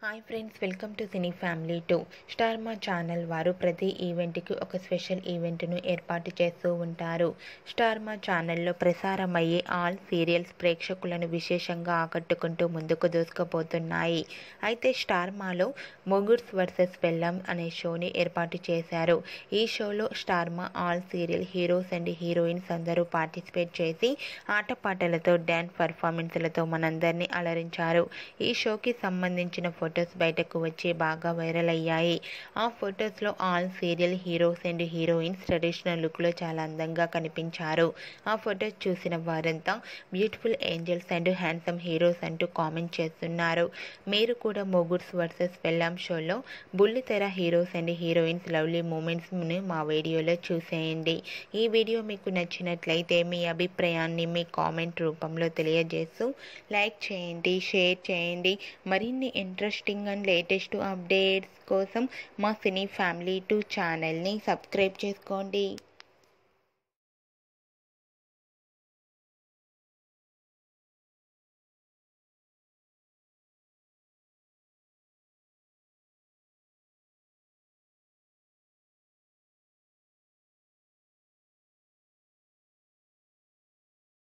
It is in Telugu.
hi friends welcome to cine family two Star Maa channel వారు ప్రతి ఈవెంట్కి ఒక స్పెషల్ ఈవెంట్ను ఏర్పాటు చేస్తూ ఉంటారు స్టార్ మా ఛానల్లో ప్రసారమయ్యే ఆల్ సీరియల్స్ ప్రేక్షకులను విశేషంగా ఆకట్టుకుంటూ ముందుకు దూసుకుపోతున్నాయి అయితే స్టార్ మాలో మొగుడ్స్ వర్సెస్ పెళ్ళం అనే షోని ఏర్పాటు చేశారు ఈ షోలో Star Maa all serial heroes and heroines అందరూ పార్టిసిపేట్ చేసి ఆటపాటలతో డ్యాన్స్ పర్ఫార్మెన్స్లతో మనందరినీ అలరించారు ఈ షోకి సంబంధించిన ఫొటోస్ బయటకు వచ్చి బాగా వైరల్ అయ్యాయి ఆ ఫొటోస్లో all serial heroes and heroines traditional లుక్లో చాలా అందంగా కనిపించారు ఆ ఫొటోస్ చూసిన వారంతా beautiful angels and handsome heroes అంటూ కామెంట్ చేస్తున్నారు మీరు కూడా మొగుడ్స్ వర్సెస్ పెళ్ళాం షోలో బుల్లితెర హీరోస్ అండ్ హీరోయిన్స్ లవ్లీ మూమెంట్స్ని మా వీడియోలో చూసేయండి ఈ వీడియో మీకు నచ్చినట్లయితే మీ అభిప్రాయాన్ని మీ కామెంట్ రూపంలో తెలియజేస్తూ లైక్ చేయండి షేర్ చేయండి మరిన్ని ఇంట్రెస్టింగ్ అండ్ లేటెస్ట్ అప్డేట్స్ కోసం మా సినీ ఫ్యామిలీ టూ ఛానల్ని సబ్స్క్రైబ్ చేసుకోండి